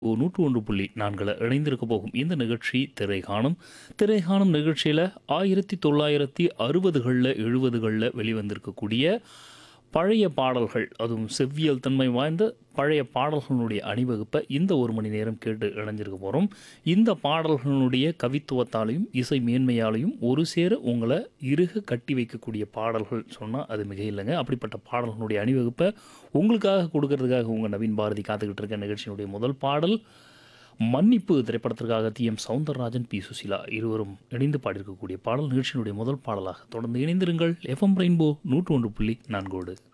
நூற்று ஒன்று புள்ளி நான்கில் இணைந்திருக்க போகும் இந்த நிகழ்ச்சி திரைகாணும் திரைகாணும் நிகழ்ச்சியில் ஆயிரத்தி தொள்ளாயிரத்தி அறுபதுகளில் எழுபதுகளில் வெளிவந்திருக்கக்கூடிய பழைய பாடல்கள் அதுவும் செவ்வியல் தன்மை வாய்ந்த பழைய பாடல்களுடைய அணிவகுப்பை இந்த ஒரு மணி நேரம் கேட்டு இணைஞ்சிருக்க போகிறோம் இந்த பாடல்களுடைய கவித்துவத்தாலையும் இசை மேன்மையாலையும் ஒரு சேர உங்களை இறுக கட்டி வைக்கக்கூடிய பாடல்கள் சொன்னால் அது மிக இல்லைங்க அப்படிப்பட்ட பாடல்களுடைய அணிவகுப்பை உங்களுக்காக கொடுக்கறதுக்காக உங்கள் நவீன் பாரதி காத்துக்கிட்டு இருக்க நிகழ்ச்சியினுடைய முதல் பாடல் மன்னிப்பு திரைப்படத்திற்காக T M Soundararajan P Susheela இருவரும் இணைந்து பாடியிருக்கக்கூடிய பாடல் நிகழ்ச்சியினுடைய முதல் பாடலாக தொடர்ந்து இணைந்திருங்கள் எஃப்எம் ரெயின்போ நூற்று ஒன்று புள்ளி நான்கோடு